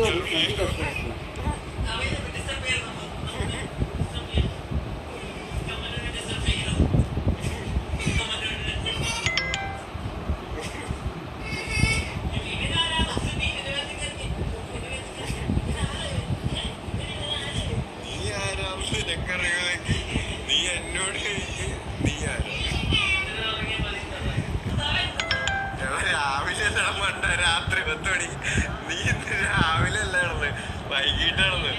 നീ ആരാന്ന് നിനക്കറിയുമെങ്കിൽ നീ എന്നോട് ചോദിക്ക്, നീ ആരാ ഞാൻ രാവിലെ അല്ല മണ്ട രാത്രി പത്ത് മണി നീ ഇന്ന് രാവിലെ അല്ല നടന്ന് വൈകിട്ടാണെന്ന്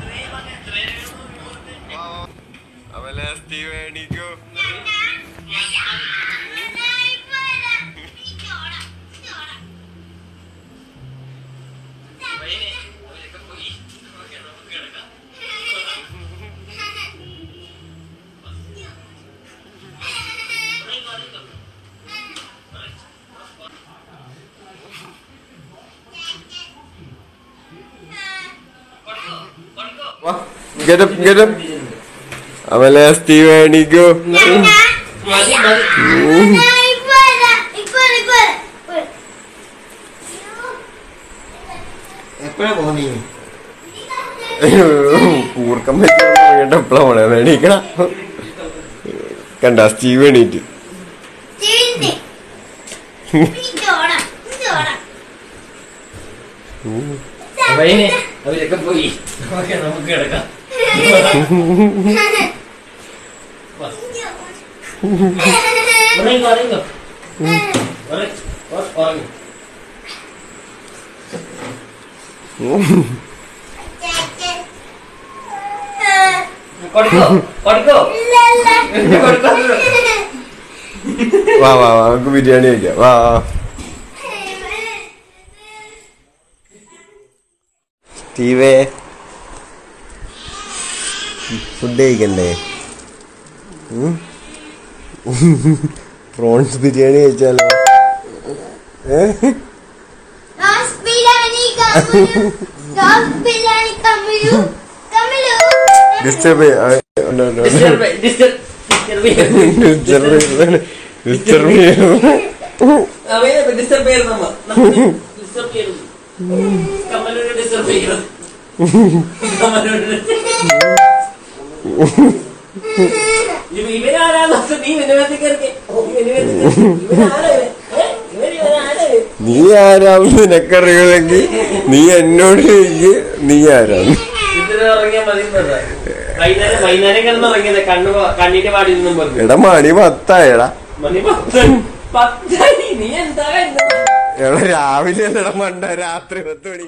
അവലെ സ്റ്റീവ് എണീക്കോ ഗെറ്റ് അപ്പ് ഗെറ്റ് അപ്പ് അവലെ സ്റ്റീവ് എണീക്കോ മതി മതി എപ്പോഴാ പോന്നീ കൂർക്കം പറ്റിയിട്ട് എപ്പോഴാ പോണേ എണീക്കണ കണ്ട സ്റ്റീവ് എണീറ്റ് വൈനെ അവരൊക്കെ പോയി ഓക്കെ നമുക്ക് കിടക്കാം ഉറങ്ങിക്കോ ഉറങ്ങിക്കോ ഉറങ്ങ്. ഉറ- ഉറങ്ങ്. കൊടുക്കോ കൊടുക്കോ കൊടുക്കോ വാ വാ വാ നമുക്ക് ബിരിയാണി കഴിക്കാം വാ വാ സ്റ്റീവേ ഫുഡ് കഴിക്കണ്ടേ ഉം? പ്രോൺസ് ബിരിയാണി കഴിച്ചാലോ ഏ disturb disturb disturb disturb disturb അവനെ ഡിസ്റ്റർബ് ചെയ്യരുത് നമ്മ നമ്മൾ ഡിസ്റ്റർബ് ചെയ്യരുത് കമ്മലോട് ഡിസ്റ്റർബ് ചെയ്യരുത് കമ്മലോട് ഇവ- ഇവനാരാന്ന് വെച്ചാ നീ ഇവനകത്ത് കയറിക്കെ. ഇവനകത്ത് കയറി. ഇവനാരാ ഇവൻ? ഏ? ഇവൻ ഇവനാരാ ഇവൻ? നീ ആരാന്ന് നിനക്കറിയുമെങ്കിൽ നീ എന്നോട് ചോദിക്ക് നീ ആരാന്ന് ഇതിന് ഇറങ്ങിയാ മതി എന്നതാ. വൈകുന്നേരം വൈകുന്നേരം കിടന്ന് ഇറങ്ങിയത് കണ്ണു പ- കണ്ണിന്റെ പാടി നിന്നും പറഞ്ഞു എടാ മണി പത്തായടാ മണി പത്ത് പത്തായി നീ എന്താ കരുതുന്നത്? എടാ രാവിലെ അല്ലടാ മണ്ട രാത്രി പത്ത് മണി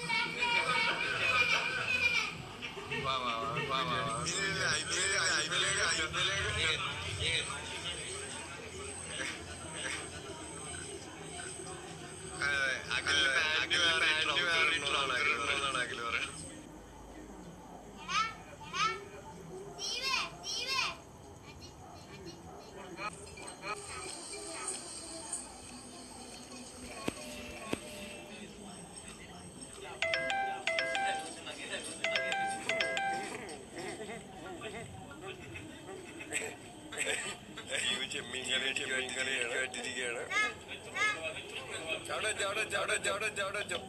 ചെമ്മീൻ കറി ചെമ്മീൻ കറി കേട്ടിരിക്കുകയാണ് ചവിടെ ചവിടെ ചവിടെ ചവിടെ ചവിടെ ചോ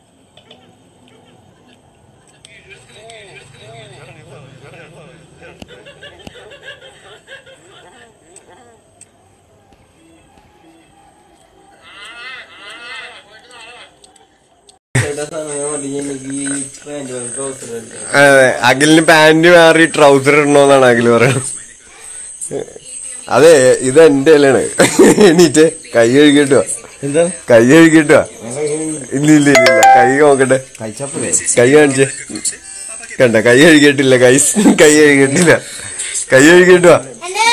ചേട്ടാ സമയം മതി എനിക്ക് ഈ പാന്റ് വേണം, trouser വേണ്ട. അതെ അഖിലിന് പാന്റ് മാറി ട്രൗസർ ഇടണോന്നാണ് അഖിൽ പറയുന്നത് അതെ ഇത് എന്റെ അല്ലാണ് എണീറ്റ് കൈ കഴുകിട്ട് വാ. എന്താ കൈ കഴുകിട്ട് വാ. ഇല്ല ഇല്ല ഇല്ല ഇല്ല കൈ നോക്കട്ടെ കഴിച്ചപ്പോഴേ കൈ കാണിച്ചേ കണ്ട കൈ കഴുകിയിട്ടില്ല കൈ കൈ കഴുകിയിട്ടില്ല കൈ കഴുകിട്ട് വാ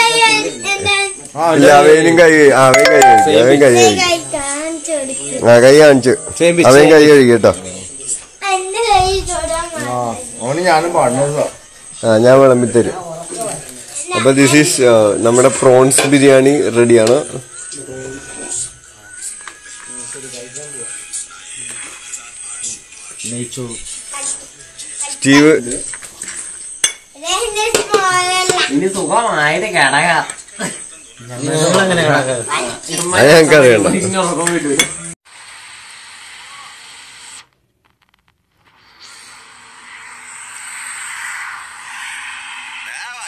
ഇല്ല അവനും കൈ ആ, അവൻ കൈ കഴുകി അവൻ കൈ കഴുകി ആ കൈ കാണിച്ചു Same pitch, അവൻ same കൈ കഴുകി കേട്ടോ ആ ഓന് ഞാനും പാടുന്നതാ ആ ഞാൻ വിളമ്പി തരും അപ്പൊ ദിസ് ഈസ് നമ്മുടെ പ്രോൺസ് ബിരിയാണി റെഡിയാണ് നെയ്ച്ചോറ് സ്റ്റീവ് ഇനി സുഖമായിട്ട് കിടക ഞങ്ങളങ്ങനെ കിടക്കാം അത് ഞങ്ങൾക്ക് അറിയണ്ട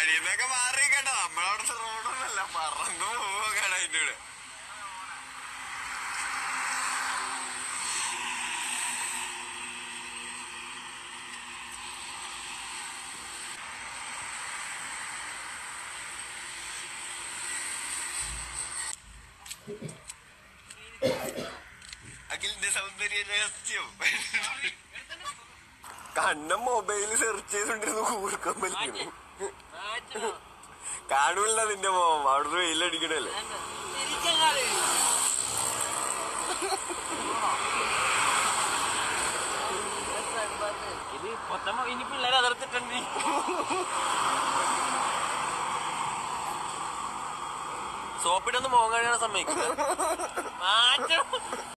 വഴിന്നൊക്കെ മാറി കേട്ടോ നമ്മളവിടുത്തെ റോഡൊന്നല്ല പറന്നു പോവാണ് അതിന്റെ കൂടെ അഖിലിന്റെ സൗന്ദര്യ രഹസ്യം കണ്ണ മൊബൈൽ സെർച്ച് ചെയ്തോണ്ടിരുന്നു കൂർക്കം വലിക്കുന്നു കാണൂല്ല നിന്റെ മോം അവിടുന്ന് വെയിലടിക്കണല്ലേ ഇത് മൊത്തം ഇനി പിള്ളേരെ അതിർത്തിട്ടുണ്ട് സോപ്പിട്ടൊന്ന് മോങ്ങാൻ സമ്മതിക്കില്ല മാറ്റം